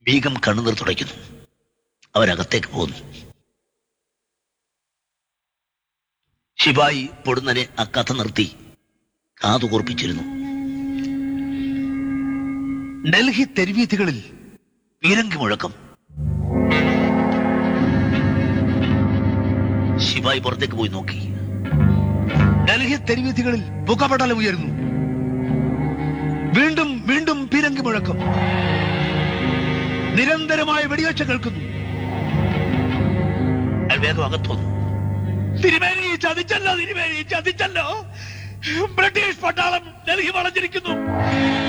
ബീഗം കണ്ണുനീർ തുടയ്ക്കുന്നു അവരകത്തേക്ക് പോകുന്നു ശിവായി പൊടുന്നനെ ആ കഥ നിർത്തി കാതു കൂർപ്പിച്ചിരുന്നു ഡൽഹി തെരുവീഥികളിൽ പീരങ്കി മുഴക്കം ശിവായി പുറത്തേക്ക് പോയി നോക്കി ഡൽഹി തെരുവീഥികളിൽ പുകപടലം ഉയരുന്നു വീണ്ടും വീണ്ടും പീരങ്കി മുഴക്കം നിരന്തരമായ വെടിവെച്ച കേൾക്കുന്നു അയാൾ വേഗം അകത്തു വന്നു തിരുമേനി ചതിച്ചല്ലോ തിരുമേനി ചതിച്ചല്ലോ ബ്രിട്ടീഷ് പട്ടാളം ഡൽഹി വളഞ്ഞിരിക്കുന്നു